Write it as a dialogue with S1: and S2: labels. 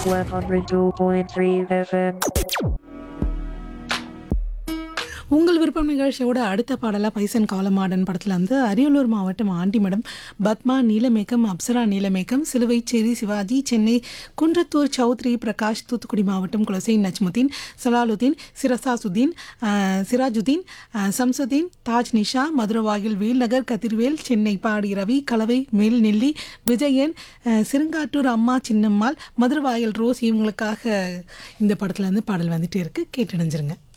S1: 102.3 FM.
S2: உங்கள் விருப்பம் நிகழ்ச்சியோட அடுத்த பாடலாக பைசன் காலமாடன் படத்தில் வந்து அரியலூர் மாவட்டம் ஆண்டிமடம் பத்மா நீலமேகம் அப்சரா நீலமேகம் சிலுவைச்சேரி சிவாஜி சென்னை குன்றத்தூர் சௌத்ரி பிரகாஷ் தூத்துக்குடி மாவட்டம் குலசைன் நஜ்முதீன் சலாலுதீன் சிரசாசுதீன் அஹ், சிராஜுதீன் அஹ், சம்சுதீன் தாஜ் நிஷா மதுரவாயில் வேல்நகர் கதிர்வேல் சென்னை பாடி ரவி கலவை மேல்நெல்லி விஜயன் அஹ், சிறுங்காட்டூர் அம்மா சின்னம்மாள் மதுரவாயல் ரோஸ் இவங்களுக்காக இந்த படத்துல இருந்து பாடல் வந்துட்டே இருக்கு கேட்டடைஞ்சிருங்க